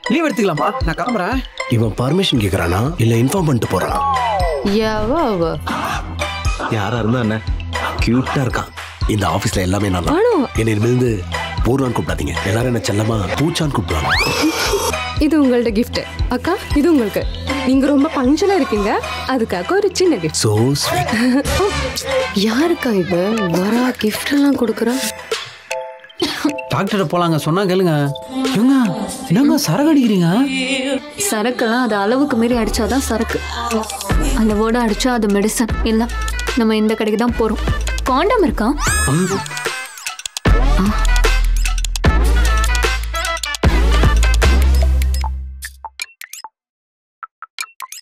leave எடுத்துக்கலாமா நான் கிளம்புறேன் இவன் பர்மிஷன் கேக்குறானா இல்ல இன்ஃபார்ம் பண்ணிட்டு போறானா எவ அவ யாரா இருந்தா என்ன கியூட்டா இருக்கான் இந்த ஆபீஸ்ல எல்லாமே நான் தான் ஆனோ என்னை இருந்து பூர்வான்னு கூப்பிடாதீங்க எல்லாரும் என்ன செல்லமா பூச்சான்னு கூப்பிடுவாங்க இது உங்கள்ட்ட gift அக்கா இது உங்களுக்கு நீங்க ரொம்ப பஞ்சலா இருக்கீங்க அதுக்காக ஒரு சின்ன gift சோ ஸ்வீட் யாருக்கா இவ வரா gift எல்லாம் கொடுக்குறா டாக்டர்கிட்ட போலாங்க சொன்னா கேளுங்க ஏங்க என்னங்க சரக்கு அடிக்கிறீங்க சரக்குலாம் அது அளவுக்கு மீறி அடிச்சாதான் சரக்கு அளவோட அடிச்சா அது மெடிசன் இல்ல நம்ம இந்த கடைக்கு தான் போறோம் காண்டம் இருக்கா ஆ,